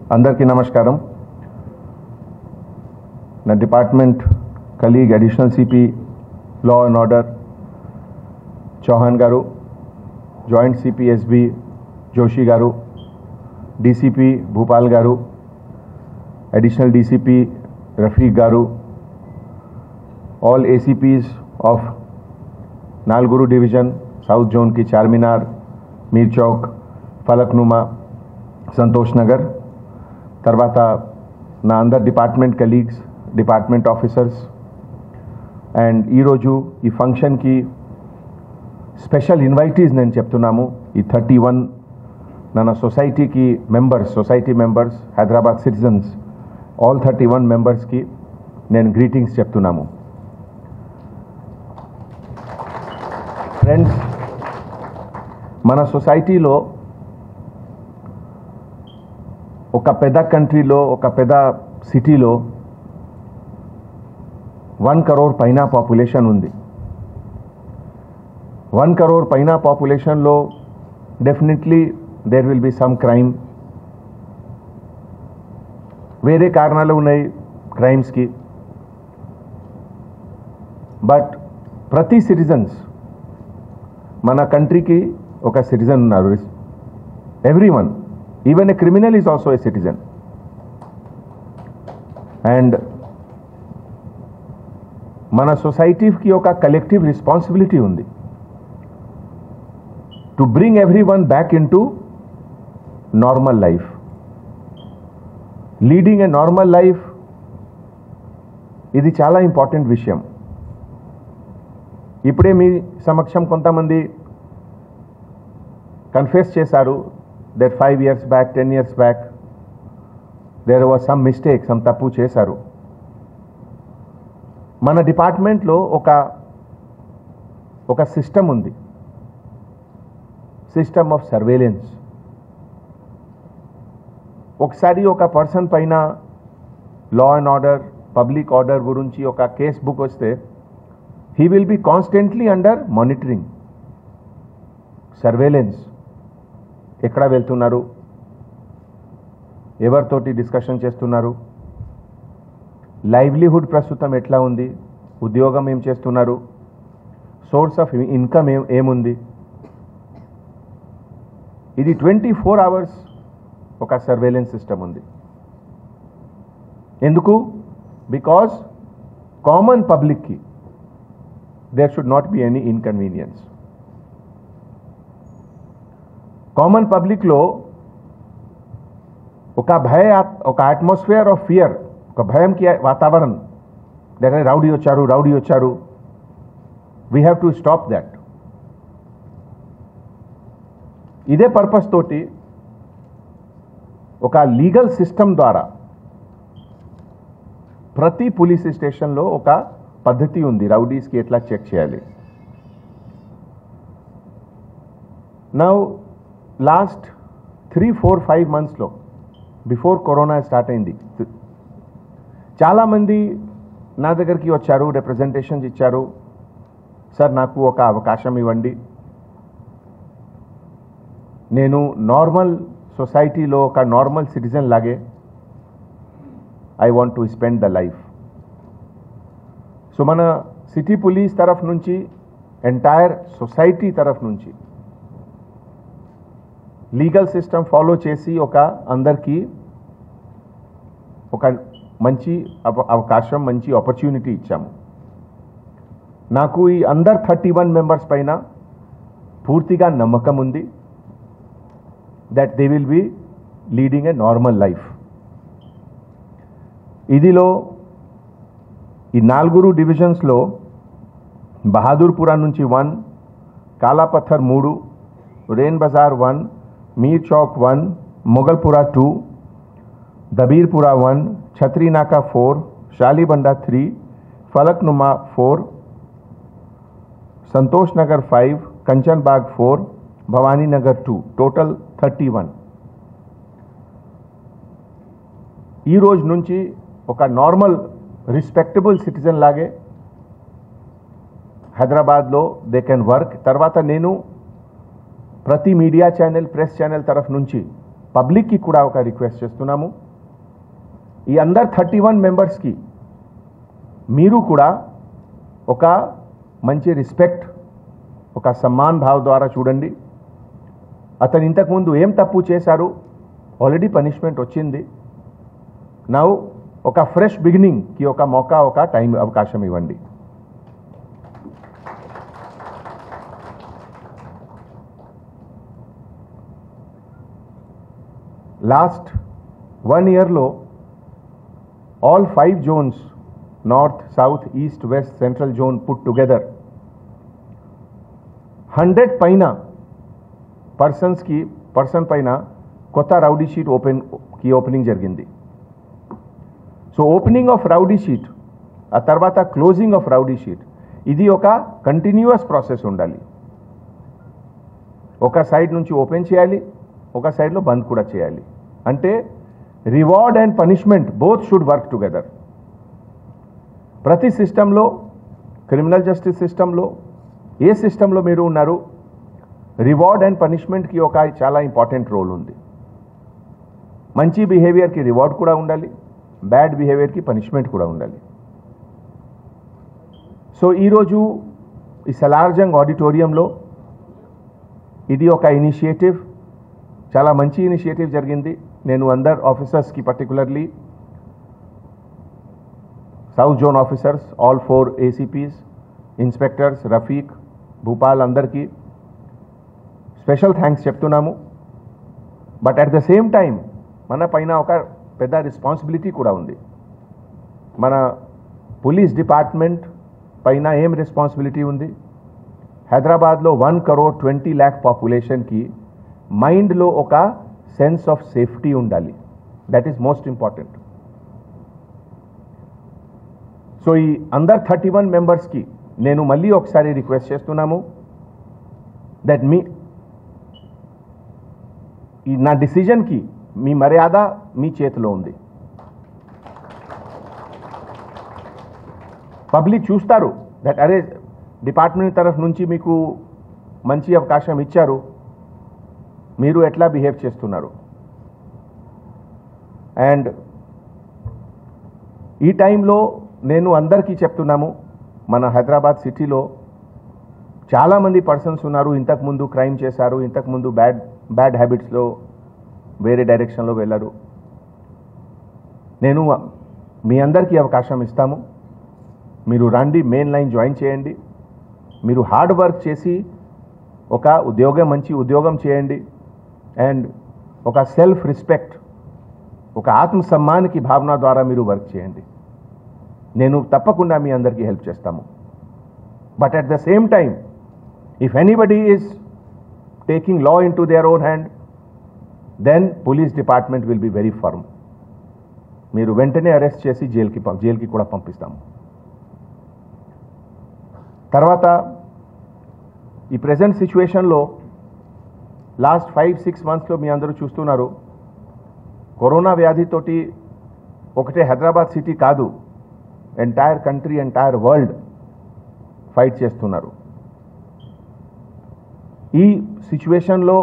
అందరికీ నమస్కారం నా department colleague additional CP law and order Chauhan garu joint CP SB Joshi గారు డీసీపీ భూపాల్ గారు additional DCP Rafiq garu all ACPs of నాల్గురు డివిజన్ సౌత్ జోన్కి చార్మినార్ మీర్ చౌక్ ఫలక్నుమా సంతోష్ నగర్ తర్వాత నా అందర్ department colleagues department officers and ఈరోజు ఈ ఫంక్షన్కి స్పెషల్ ఇన్వైటీస్ నేను చెప్తున్నాము ఈ థర్టీ వన్ మన సొసైటీకి members society members Hyderabad citizens all thirty one మెంబర్స్కి నేను గ్రీటింగ్స్ చెప్తున్నాము ఫ్రెండ్స్ మన సొసైటీలో ఒక పెద్ద కంట్రీలో ఒక పెద్ద సిటీలో వన్ కరోర్ పైన పాపులేషన్ ఉంది వన్ కరోర్ పైన పాపులేషన్లో definitely there will be some crime వేరే కారణాలు ఉన్నాయి క్రైమ్స్కి బట్ ప్రతి సిటిజన్స్ మన కంట్రీకి ఒక సిటిజన్ ఉన్నారు every one even a criminal is also a citizen and మన సొసైటీకి ఒక కలెక్టివ్ రెస్పాన్సిబిలిటీ ఉంది to bring every one back into normal life leading a normal life ఇది చాలా ఇంపార్టెంట్ విషయం ఇప్పుడే మీ సమక్షం కొంతమంది కన్ఫెస్ చేశారు that five years back ten years back there was some mistake some తప్పు చేశారు మన డిపార్ట్మెంట్లో ఒక ఒక సిస్టమ్ ఉంది సిస్టమ్ ఆఫ్ సర్వేలెన్స్ ఒకసారి ఒక పర్సన్ పైన law and order public order గురించి ఒక కేస్ బుక్ వస్తే he will be constantly under monitoring surveillance ఎక్కడ వెళ్తున్నారు ఎవరితోటి డిస్కషన్ చేస్తున్నారు లైవ్లీహుడ్ ప్రస్తుతం ఎట్లా ఉంది ఉద్యోగం ఏం చేస్తున్నారు సోర్స్ ఆఫ్ ఇన్కమ్ ఏం ఏముంది ఇది ట్వంటీ ఫోర్ అవర్స్ ఒక సర్వేలెన్స్ సిస్టమ్ ఉంది ఎందుకు బికాజ్ కామన్ పబ్లిక్కి there should not be any inconvenience common పబ్లిక్లో ఒక భయ ఒక అట్మాస్ఫియర్ ఆఫ్ ఫియర్ ఒక భయంకి వాతావరణం దగ్గర రౌడీ వచ్చారు రౌడీ వచ్చారు we have to stop that ఇదే పర్పస్ తోటి ఒక లీగల్ సిస్టమ్ ద్వారా ప్రతి పోలీస్ స్టేషన్లో ఒక పద్ధతి ఉంది రౌడీస్కి ఎట్లా చెక్ చేయాలి now last three four five మంత్స్లో బిఫోర్ కరోనా స్టార్ట్ అయింది చాలామంది నా దగ్గరికి వచ్చారు రిప్రజెంటేషన్స్ ఇచ్చారు సార్ నాకు ఒక అవకాశం ఇవ్వండి నేను నార్మల్ సొసైటీలో ఒక నార్మల్ సిటిజన్ లాగే I want to spend the life so మన సిటీ పోలీస్ తరఫ్ నుంచి ఎంటైర్ సొసైటీ తరఫ్ నుంచి లీగల్ సిస్టమ్ ఫాలో చేసి ఒక అందరికీ ఒక మంచి అవ- అవకాశం మంచి ఆపర్చునిటీ ఇచ్చాము నాకు ఈ అందర్ థర్టీ వన్ మెంబర్స్ పైన పూర్తిగా నమ్మకం ఉంది that they will be leading a normal life ఇదిలో ఈ నాలుగురు డివిజన్స్లో బహాదూర్పురా నుంచి వన్ కాలాపథర్ మూడు Rein Bazar one Mir Chowk one Moghalpura two Dabirpura one Chatrinaka four Shalibanda three Falaknuma four Santosh Nagar five Kanchan Bagh four Bhavani Nagar two total thirty one ఈ రోజు నుంచి ఒక నార్మల్ రిస్పెక్టబుల్ సిటిజన్ లాగే హైదరాబాద్లో దే కెన్ వర్క్ తర్వాత నేను ప్రతి మీడియా ఛానల్ ప్రెస్ ఛానల్ తరఫు నుంచి పబ్లిక్కి కూడా ఒక రిక్వెస్ట్ చేస్తున్నాము ఈ అందర్ థర్టీ వన్ మెంబర్స్కి మీరు కూడా ఒక మంచి రెస్పెక్ట్ ఒక సమ్మాన్ భావ్ ద్వారా చూడండి అతను ఇంతకుముందు ఏం తప్పు చేశారు ఆల్రెడీ పనిష్మెంట్ వచ్చింది నవ్వు ఒక ఫ్రెష్ బిగినింగ్కి ఒక మౌకా ఒక టైం అవకాశం ఇవ్వండి లాస్ట్ వన్ ఇయర్లో all five zones north south east west central zone put together hundred పైన పర్సన్స్కి పర్సన్ పైన కొత్త రౌడీ షీట్ ఓపెన్ కి ఓపెనింగ్ జరిగింది so opening of rowdy sheet ఆ తర్వాత క్లోజింగ్ ఆఫ్ రౌడీ షీట్ ఇది ఒక కంటిన్యూస్ ప్రాసెస్ ఉండాలి ఒక సైడ్ నుంచి ఓపెన్ చేయాలి ఒక సైడ్లో బంద్ కూడా చేయాలి అంటే reward and punishment both should work together ప్రతి సిస్టంలో క్రిమినల్ జస్టిస్ సిస్టంలో ఏ సిస్టంలో మీరు ఉన్నారు రివార్డ్ అండ్ పనిష్మెంట్కి ఒక చాలా ఇంపార్టెంట్ రోల్ ఉంది మంచి బిహేవియర్కి రివార్డ్ కూడా ఉండాలి బ్యాడ్ బిహేవియర్కి పనిష్మెంట్ కూడా ఉండాలి సో ఈరోజు ఈ సలార్జంగ్ ఆడిటోరియంలో ఇది ఒక ఇనిషియేటివ్ చాలా మంచి ఇనిషియేటివ్ జరిగింది నేను అందర్ ఆఫీసర్స్కి particularly south zone officers all four ACPs inspectors Rafiq Bhupal అందరికీ స్పెషల్ థ్యాంక్స్ చెప్తున్నాము but at the same time మన పైన ఒక పెద్ద రెస్పాన్సిబిలిటీ కూడా ఉంది మన పోలీస్ డిపార్ట్మెంట్ పైన ఏం రెస్పాన్సిబిలిటీ ఉంది హైదరాబాద్లో వన్ కరోడ్ ట్వంటీ ల్యాక్ పాపులేషన్కి మైండ్లో ఒక సెన్స్ ఆఫ్ సేఫ్టీ ఉండాలి that is most important so ఈ అందర్ థర్టీ వన్ మెంబర్స్కి నేను మళ్ళీ ఒకసారి రిక్వెస్ట్ చేస్తున్నాము దట్ మీ ఈ నా డిసిజన్కి మీ మర్యాద మీ చేతిలో ఉంది పబ్లిక్ చూస్తారు దట్ అరే డిపార్ట్మెంట్ తరఫు నుంచి మీకు మంచి అవకాశం ఇచ్చారు మీరు ఎట్లా బిహేవ్ చేస్తున్నారు అండ్ ఈ టైంలో నేను అందరికీ చెప్తున్నాము మన హైదరాబాద్ సిటీలో చాలామంది పర్సన్స్ ఉన్నారు ఇంతకుముందు క్రైమ్ చేశారు ఇంతకుముందు బ్యాడ్ బ్యాడ్ హ్యాబిట్స్లో వేరే డైరెక్షన్లో వెళ్ళారు నేను మీ అందరికీ అవకాశం ఇస్తాము మీరు రండి మెయిన్ లైన్ జాయిన్ చేయండి మీరు హార్డ్ వర్క్ చేసి ఒక ఉద్యోగం మంచి ఉద్యోగం చేయండి అండ్ ఒక సెల్ఫ్ రెస్పెక్ట్ ఒక ఆత్మ సమ్మానికి భావన ద్వారా మీరు వర్క్ చేయండి నేను తప్పకుండా మీ అందరికీ హెల్ప్ చేస్తాము but at the same time if anybody is taking law into their own hand then police department will be very firm మీరు వెంటనే అరెస్ట్ చేసి జైలుకి పం- జైలుకి కూడా పంపిస్తాము తర్వాత ఈ ప్రజెంట్ సిచ్యువేషన్లో లాస్ట్ ఫైవ్ సిక్స్ మంత్స్లో మీ అందరూ చూస్తున్నారు కరోనా వ్యాధితోటి ఒకటే హైదరాబాద్ సిటీ కాదు entire country entire world fight చేస్తున్నారు ఈ సిచ్యువేషన్లో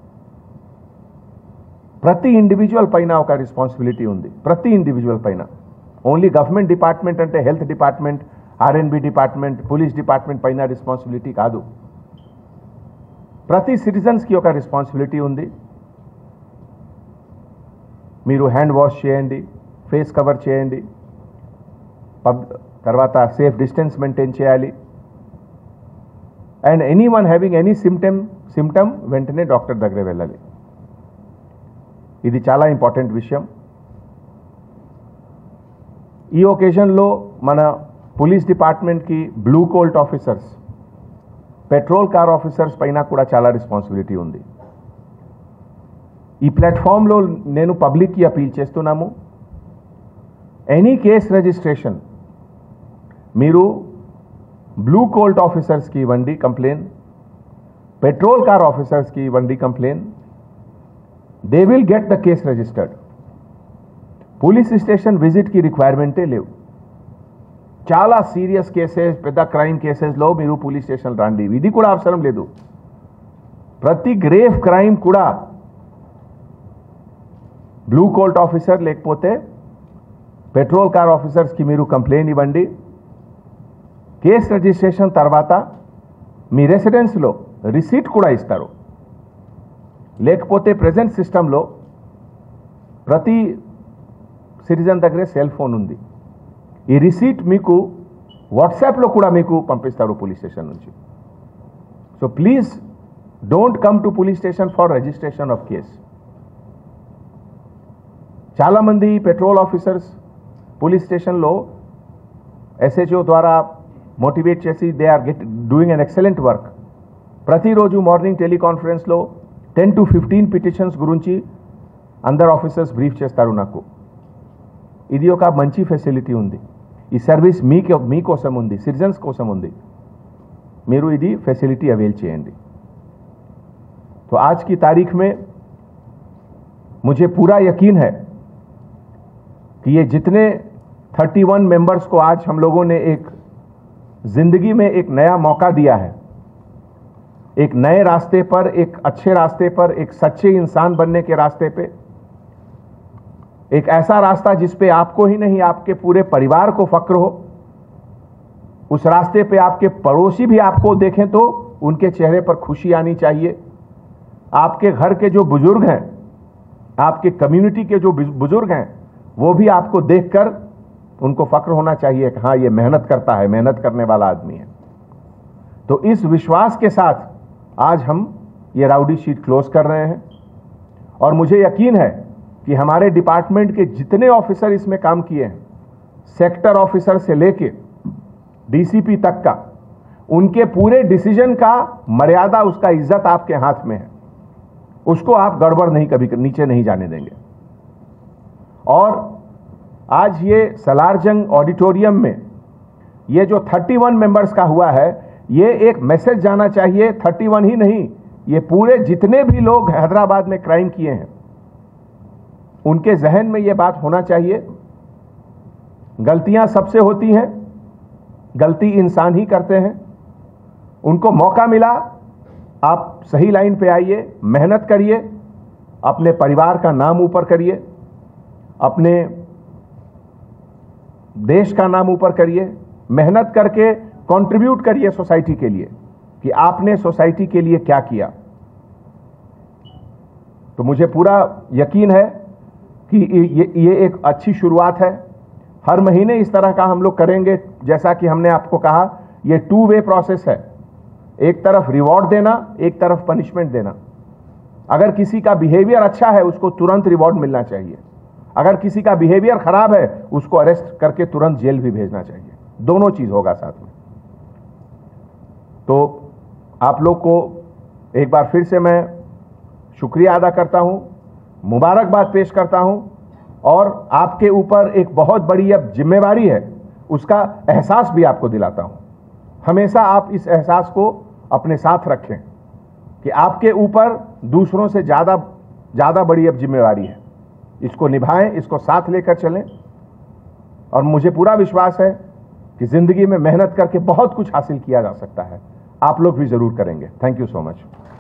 ప్రతి ఇండివిజువల్ పైన ఒక రెస్పాన్సిబిలిటీ ఉంది ప్రతి ఇండివిజువల్ పైన ఓన్లీ గవర్నమెంట్ డిపార్ట్మెంట్ అంటే health department RNB department police department పైన రెస్పాన్సిబిలిటీ కాదు ప్రతి సిటిజన్స్కి ఒక రెస్పాన్సిబిలిటీ ఉంది మీరు హ్యాండ్ వాష్ చేయండి ఫేస్ కవర్ చేయండి పబ్ తర్వాత సేఫ్ డిస్టెన్స్ మెయింటైన్ చేయాలి and anyone having any symptom symptom వెంటనే డాక్టర్ దగ్గర వెళ్ళాలి ఇది చాలా ఇంపార్టెంట్ విషయం ఈ ఒకేజన్లో మన పోలీస్ డిపార్ట్మెంట్కి blue colt officers patrol car officers పైన కూడా చాలా రెస్పాన్సిబిలిటీ ఉంది ఈ ప్లాట్ఫామ్లో నేను పబ్లిక్కి అపీల్ చేస్తున్నాము ఎనీ కేస్ రిజిస్ట్రేషన్ మీరు బ్లూ కోల్ట్ ఆఫీసర్స్కి ఇవ్వండి కంప్లైన్ పెట్రోల్ కార్ ఆఫీసర్స్కి ఇవ్వండి complaint they will get the case registered police station విజిట్కి రిక్వైర్మెంటే లేవు చాలా సీరియస్ కేసెస్ పెద్ద క్రైమ్ కేసెస్లో మీరు పోలీస్ స్టేషన్ రండి ఇది కూడా అవసరం లేదు ప్రతి గ్రేవ్ క్రైమ్ కూడా బ్లూ కోల్ట్ ఆఫీసర్ లేకపోతే పెట్రోల్ కార్ ఆఫీసర్స్కి మీరు కంప్లైంట్ ఇవ్వండి కేస్ రిజిస్ట్రేషన్ తర్వాత మీ రెసిడెన్స్లో రిసీట్ కూడా ఇస్తారు లేకపోతే ప్రజెంట్ సిస్టంలో ప్రతి సిటిజన్ దగ్గరే సెల్ ఫోన్ ఉంది ఈ రిసీట్ మీకు వాట్సాప్లో కూడా మీకు పంపిస్తారు పోలీస్ స్టేషన్ నుంచి so please don't come to police station for registration of case చాలామంది పెట్రోల్ ఆఫీసర్స్ పోలీస్ స్టేషన్లో ఎస్హెచ్ఓ ద్వారా మోటివేట్ చేసి they are get doing an excellent work ప్రతిరోజు మార్నింగ్ టెలికాన్ఫరెన్స్లో టెన్ టు ఫిఫ్టీన్ పిటిషన్స్ గురించి అందరు ఆఫీసర్స్ బ్రీఫ్ చేస్తారు నాకు ఇది ఒక మంచి ఫెసిలిటీ ఉంది ఈ సర్వీస్ మీకు మీకోసం ఉంది సిటిజన్స్ కోసం ఉంది మీరు ఇది फैसिलिटी अवेल చేయండి तो आज की तारीख में मुझे पूरा यकीन है कि ये जितने 31 मेंबर्स को आज हम लोगों ने एक जिंदगी में एक नया मौका दिया है एक नए रास्ते पर एक अच्छे रास्ते पर एक सच्चे इंसान बनने के रास्ते पे एक ऐसा रास्ता जिस पे आपको ही नहीं आपके पूरे परिवार को फक्र हो उस रास्ते पे आपके पड़ोसी भी आपको देखें तो उनके चेहरे पर खुशी आनी चाहिए आपके घर के जो बुजुर्ग हैं आपके कम्युनिटी के जो बुजुर्ग हैं वो भी आपको देखकर उनको फक्र होना चाहिए कि हाँ ये मेहनत करता है मेहनत करने वाला आदमी है तो इस विश्वास के साथ आज हम ये राउडी शीट क्लोज कर रहे हैं और मुझे यकीन है कि हमारे डिपार्टमेंट के जितने ऑफिसर इसमें काम किए हैं सेक्टर ऑफिसर से लेके डीसीपी तक का उनके पूरे डिसीजन का मर्यादा उसका इज्जत आपके हाथ में है उसको आप गड़बड़ नहीं कभी नीचे नहीं जाने देंगे और आज ये सलारजंग ऑडिटोरियम में ये जो 31 मेंबर्स का हुआ है ये एक मैसेज जाना चाहिए 31 ही नहीं ये पूरे जितने भी लोग हैदराबाद में क्राइम किए हैं उनके जहन में ये बात होना चाहिए गलतियां सबसे होती हैं गलती इंसान ही करते हैं उनको मौका मिला आप सही लाइन पे आइए मेहनत करिए अपने परिवार का नाम ऊपर करिए अपने देश का नाम ऊपर करिए मेहनत करके कंट्रीब्यूट करिए सोसाइटी के लिए कि आपने सोसाइटी के लिए क्या किया तो मुझे पूरा यकीन है कि ये ये एक अच्छी शुरुआत है हर महीने इस तरह का हम लोग करेंगे जैसा कि हमने आपको कहा ये टू वे प्रोसेस है एक तरफ रिवॉर्ड देना एक तरफ पनिशमेंट देना अगर किसी का बिहेवियर अच्छा है उसको तुरंत रिवॉर्ड मिलना चाहिए अगर किसी का बिहेवियर खराब है उसको अरेस्ट करके तुरंत जेल भी भेजना चाहिए दोनों चीज होगा साथ में तो आप लोग को एक बार फिर से मैं शुक्रिया अदा करता हूं मुबारकबाद पेश करता हूं और आपके ऊपर एक बहुत बड़ी अब जिम्मेवारी है उसका एहसास भी आपको दिलाता हूं हमेशा आप इस एहसास को अपने साथ रखें कि आपके ऊपर दूसरों से ज्यादा ज्यादा बड़ी अब जिम्मेवारी है इसको निभाएं इसको साथ लेकर चलें और मुझे पूरा विश्वास है कि जिंदगी में मेहनत करके बहुत कुछ हासिल किया जा सकता है आप लोग भी जरूर करेंगे थैंक यू सो मच